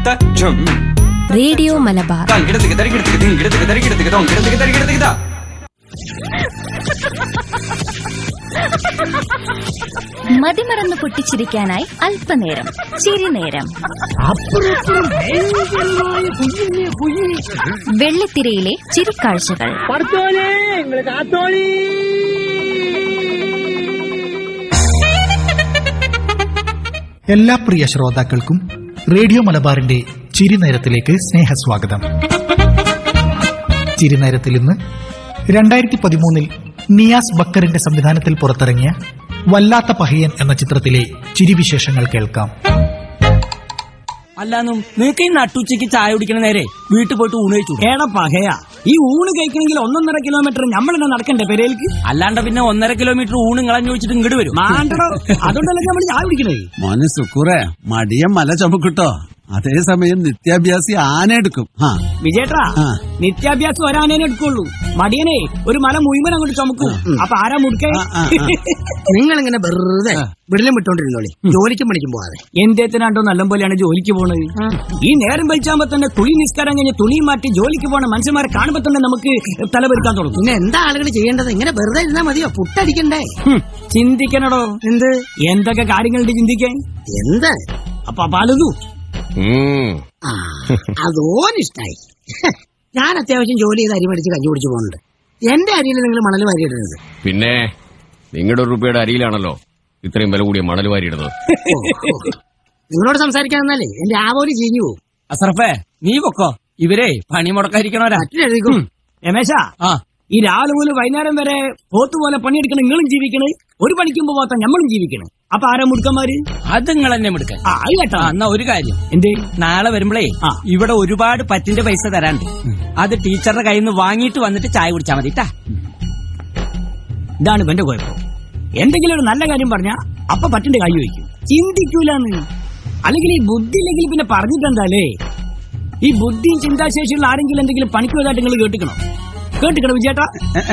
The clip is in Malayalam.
തച്ചും റേഡിയോ മലബാർ തങ്കിടത്തിക്ക് തരികിടത്തിക്ക് തിങ്കിടത്തിക്ക് തരികിടത്തിക്ക് തൊങ്കിടത്തിക്ക് തരികിടത്തിക്ക് താ മതിമറന്ന് പൊട്ടിച്ചിരിക്കാനായി അല്പനേരം ചിരിനേരം വെള്ളിത്തിരയിലെ ചിരിക്കാഴ്ചകൾ എല്ലാ പ്രിയ ശ്രോതാക്കൾക്കും റേഡിയോ മലബാറിന്റെ ചിരിനേരത്തിലേക്ക് സ്നേഹസ്വാഗതം ചിരിനേരത്തിൽ ഇന്ന് രണ്ടായിരത്തി പതിമൂന്നിൽ നിയാസ് ബക്കറിന്റെ സംവിധാനത്തിൽ പുറത്തിറങ്ങിയ വല്ലാത്ത പഹയൻ എന്ന ചിത്രത്തിലെ ചിരിവിശേഷങ്ങൾ കേൾക്കാം അല്ലാന്നും നിനക്ക് ഈ നട്ടുച്ചയ്ക്ക് ചായ കുടിക്കണ നേരെ വീട്ടിൽ പോയിട്ട് ഊണ് കഴിച്ചു ഏടാ പകയാ ഈ ഊണ് കഴിക്കണമെങ്കിൽ ഒന്നൊന്നര കിലോമീറ്റർ നമ്മൾ തന്നെ നടക്കണ്ടേ പെരേൽക്ക് അല്ലാണ്ട് പിന്നെ ഒന്നര കിലോമീറ്റർ ഊണ് കളഞ്ഞു വെച്ചിട്ട് ഇങ്ങോട്ട് വരും മാണ്ടടോ അതുകൊണ്ടല്ലേ നമ്മൾ ചായ കുടിക്കണേ മോനെ സുക്കൂറെ മടിയ മല ചുമക്കിട്ടോ അതേസമയം നിത്യാഭ്യാസി ആന എടുക്കും ആ വിജയേട്ടാ ആ. നിത്യാഭ്യാസം ഒരാനേനെ എടുക്കുള്ളൂ മടിയനെ ഒരു മല മുഴുവൻ അങ്ങോട്ട് ചുമക്കും അപ്പൊ ആരാ മുടുക്കേ ആ, ആ, ആ. നിങ്ങൾ ഇങ്ങനെ വെറുതെ വിടലും വിട്ടോണ്ടിരുന്നോളി ജോലിക്കും പണിക്കും പോവാതെ എന്തേത്തിനാണ്ടോ നല്ല പോലെയാണ് ജോലിക്ക് പോണത് ഈ നേരം വലിച്ചാകുമ്പോ തന്നെ തുണി നിസ്കാരം കഴിഞ്ഞ് തുണി മാറ്റി ജോലിക്ക് പോണ മനുഷ്യന്മാരെ കാണുമ്പോ തന്നെ നമുക്ക് തലപെരുക്കാൻ തുടങ്ങും പിന്നെ എന്താ ആളുകൾ ചെയ്യേണ്ടത് ഇങ്ങനെ വെറുതെ ഇരുന്നാ മതിയോ പുട്ടടിക്കണ്ടേ ഹും, ചിന്തിക്കണടോ എന്ത് എന്തൊക്കെ കാര്യങ്ങളുണ്ട് ചിന്തിക്കാൻ എന്ത് അപ്പൊ പലതു ആ അതോനിഷ്ടായി ഞാൻ അത്യാവശ്യം ജോലി ചെയ്ത് അരി മേടിച്ച് കഞ്ഞി കുടിച്ചു പോകുന്നുണ്ട് എന്റെ അരിയിൽ നിങ്ങൾ മണൽ വാരിയിടുന്നത് പിന്നെ നിങ്ങളുടെ ഒരു രൂപയുടെ അരിയിലാണല്ലോ ഇത്രയും വില കൂടിയ മണൽ വാരിയിടുന്നത് ഓ, ഓ. നിങ്ങളോട് സംസാരിക്കാൻ നിന്നാലേ എന്റെ ആവോലി ചീഞ്ഞു പോകും അസറഫേ നീ പൊക്കോ ഇവരെ പണി മുടക്കാതിരിക്കണവരാ മറ്റിലെഴുതിക്കും രമേശ ആ ഈ രാവിലെ മുതൽ വൈകുന്നേരം വരെ പോത്ത് പോലെ പണിയെടുക്കണ നിങ്ങളും ജീവിക്കണേ ഒരു പണിക്കുമ്പോ പോത്ത ഞമ്മളും ജീവിക്കണേ അപ്പൊ ആരാ മുടുക്കന്മാര് അത് നിങ്ങൾ തന്നെ എടുക്കാൻ ആ അത് കേട്ടോ എന്നാ ഒരു കാര്യം എന്തേ നാളെ വരുമ്പളേ ആ. ഇവിടെ ഒരുപാട് പറ്റിന്റെ പൈസ തരാണ്ട് അത് ടീച്ചറുടെ കയ്യിൽ നിന്ന് വാങ്ങിയിട്ട് വന്നിട്ട് ചായ കുടിച്ചാൽ മതി ട്ടാ. ഇതാണ് ഇവന്റെ കുഴപ്പം എന്തെങ്കിലും ഒരു നല്ല കാര്യം പറഞ്ഞ അപ്പൊ പറ്റിന്റെ കൈ വയ്ക്കും ചിന്തിക്കൂലെന്ന് അല്ലെങ്കിൽ ഈ ബുദ്ധി ഇല്ലെങ്കിൽ പിന്നെ പറഞ്ഞിട്ടെന്താലേ ഈ ബുദ്ധിയും ചിന്താശേഷിയുള്ള ആരെങ്കിലും എന്തെങ്കിലും പണിക്ക് പോയതായിട്ട് നിങ്ങൾ കേട്ടിക്കണോ കേട്ടിക്കണോ വിജയേട്ടാ